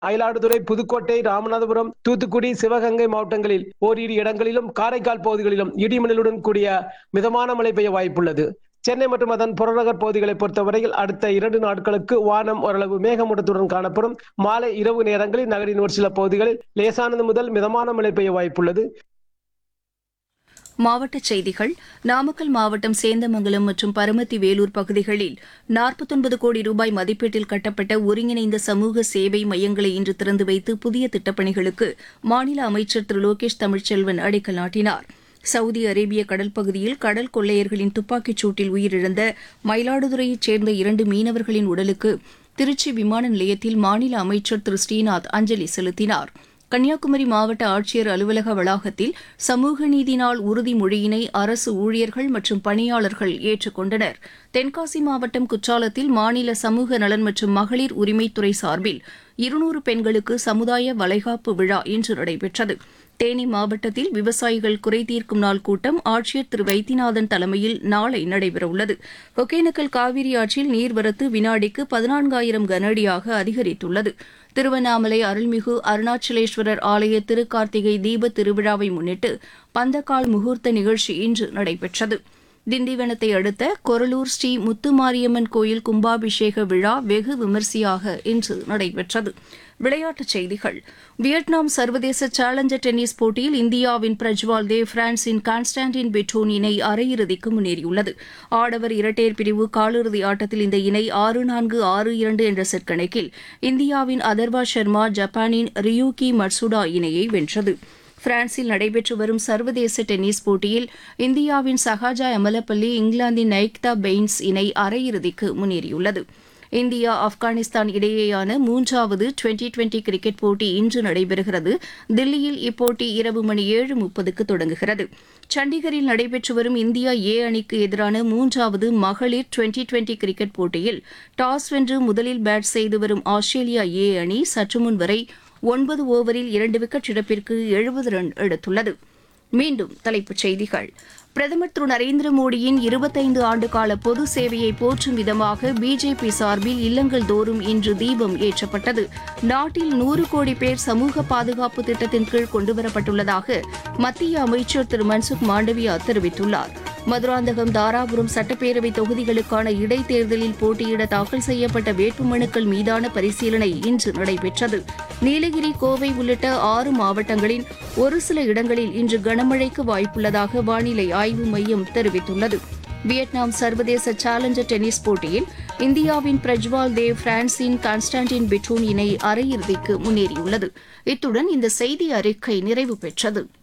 மயிலாடுதுறை புதுக்கோட்டை ராமநாதபுரம் தூத்துக்குடி சிவகங்கை மாவட்டங்களில் ஓரிரு இடங்களிலும் காரைக்கால் பகுதிகளிலும் இடிமின்னலுடன் கூடிய மிதமான மழை பெய்ய வாய்ப்புள்ளது சென்னை மற்றும் அதன் புறநகர் பகுதிகளை பொறுத்தவரையில் அடுத்த இரண்டு நாட்களுக்கு வானம் ஓரளவு மேகமூட்டத்துடன் காணப்படும் மாலை இரவு நேரங்களில் நகரின் ஒரு சில பகுதிகளில் லேசானது முதல் மிதமான மழை பெய்ய வாய்ப்புள்ளது மாவட்டச் செய்திகள் நாமக்கல் மாவட்டம் சேந்தமங்கலம் மற்றும் பரமத்தி வேலூர் பகுதிகளில் நாற்பத்தொன்பது கோடி ரூபாய் மதிப்பீட்டில் கட்டப்பட்ட ஒருங்கிணைந்த சமூக சேவை மையங்களை இன்று திறந்து வைத்து புதிய திட்டப்பணிகளுக்கு மாநில அமைச்சர் திரு லோகேஷ் தமிழ்ச்செல்வன் அடிக்கல் நாட்டினார் சவுதி அரேபிய கடல் பகுதியில் கடல் கொள்ளையர்களின் துப்பாக்கிச் சூட்டில் உயிரிழந்த மயிலாடுதுறையைச் சேர்ந்த இரண்டு மீனவர்களின் உடலுக்கு திருச்சி விமான நிலையத்தில் மாநில அமைச்சர் திரு ஸ்ரீநாத் அஞ்சலி செலுத்தினார் கன்னியாகுமரி மாவட்ட ஆட்சியர் அலுவலக வளாகத்தில் சமூக நீதி நாள் உறுதிமொழியினை அரசு ஊழியர்கள் மற்றும் பணியாளர்கள் ஏற்றுக்கொண்டனர் தென்காசி மாவட்டம் குற்றாலத்தில் மாநில சமூக நலன் மற்றும் மகளிர் உரிமைத்துறை சார்பில் இருநூறு பெண்களுக்கு சமுதாய வளைகாப்பு விழா இன்று நடைபெற்றது தேனி மாவட்டத்தில் விவசாயிகள் குறை தீர்க்கும் நாள் கூட்டம் ஆட்சியர் திரு வைத்தியநாதன் தலைமையில் நாளை நடைபெறவுள்ளது ஒகேனக்கல் காவிரி ஆற்றில் நீர்வரத்து வினாடிக்கு பதினான்காயிரம் கனஅடியாக அதிகரித்துள்ளது திருவண்ணாமலை அருள்மிகு அருணாச்சலேஸ்வரர் ஆலய திருக்கார்த்திகை தீப திருவிழாவை முன்னிட்டு பந்தக்கால் முகூர்த்த நிகழ்ச்சி இன்று நடைபெற்றது திண்டிவனத்தை அடுத்த கொரலூர் ஸ்ரீ முத்துமாரியம்மன் கோயில் கும்பாபிஷேக விழா வெகு விமரிசையாக இன்று நடைபெற்றது விளையாட்டுச் செய்திகள் வியட்நாம் சர்வதேச சேலஞ்சர் டென்னிஸ் போட்டியில் இந்தியாவின் பிரஜ்வால் தேவ் பிரான்சின் கான்ஸ்டான்டின் பெட்டோன் இணை அரையிறுதிக்கு முன்னேறியுள்ளது ஆடவர் இரட்டையர் பிரிவு காலிறுதி ஆட்டத்தில் இந்த இணை ஆறு நான்கு ஆறு இரண்டு என்ற செட் கணக்கில் இந்தியாவின் அதர்வா சர்மா ஜப்பானின் ரியூகி மட்சுடா இணையை வென்றது பிரான்சில் நடைபெற்று வரும் சர்வதேச டென்னிஸ் போட்டியில் இந்தியாவின் சஹாஜா எமலப்பள்ளி இங்கிலாந்தின் நைக்தா பெயின்ஸ் இணை அரையிறுதிக்கு முன்னேறியுள்ளது இந்தியா ஆப்கானிஸ்தான் இடையேயான மூன்றாவது டுவெண்டி டுவெண்டி கிரிக்கெட் போட்டி இன்று நடைபெறுகிறது தில்லியில் இப்போட்டி இரவு மணி ஏழு முப்பதுக்கு தொடங்குகிறது சண்டிகரில் நடைபெற்று வரும் இந்தியா ஏ அணிக்கு எதிரான மூன்றாவது மகளிர் டுவெண்டி டுவெண்டி கிரிக்கெட் போட்டியில் டாஸ் வென்று முதலில் பேட் செய்து வரும் ஆஸ்திரேலியா ஏ அணி சற்றுமுன் வரை ஒன்பது ஓவரில் இரண்டு விக்கெட் இழப்பிற்கு எழுபது ரன் எடுத்துள்ளது மீண்டும் தலைப்புச் செய்திகள் பிரதமர் திரு நரேந்திர மோடியின் இருபத்தைந்து ஆண்டுகால பொது சேவையை போற்றும் விதமாக பிஜேபி சார்பில் இல்லங்கள் தோறும் இன்று தீபம் ஏற்றப்பட்டது நாட்டில் நூறு கோடி பேர் சமூக பாதுகாப்பு திட்டத்தின் கீழ் கொண்டுவரப்பட்டுள்ளதாக மத்திய அமைச்சர் திரு மன்சுக் மாண்டவியா தெரிவித்துள்ளார் மதுராந்தகம் தாராபுரம் சட்டப்பேரவை தொகுதிகளுக்கான இடைத்தேர்தலில் போட்டியிட தாக்கல் செய்யப்பட்ட வேட்புமனுக்கள் மீதான பரிசீலனை இன்று நடைபெற்றது நீலகிரி கோவை உள்ளிட்ட ஆறு மாவட்டங்களின் ஒரு சில இடங்களில் இன்று கனமழைக்கு வாய்ப்புள்ளதாக வானிலை ஆய்வு மையம் தெரிவித்துள்ளது வியட்நாம் சர்வதேச சேலஞ்சர் டென்னிஸ் போட்டியில் இந்தியாவின் பிரஜ்வால் தேவ் பிரான்சின் கான்ஸ்டான்டின் பெட்டூன் இணை அரையிறுதிக்கு முன்னேறியுள்ளது இத்துடன் இந்த செய்தி அறிக்கை நிறைவு பெற்றது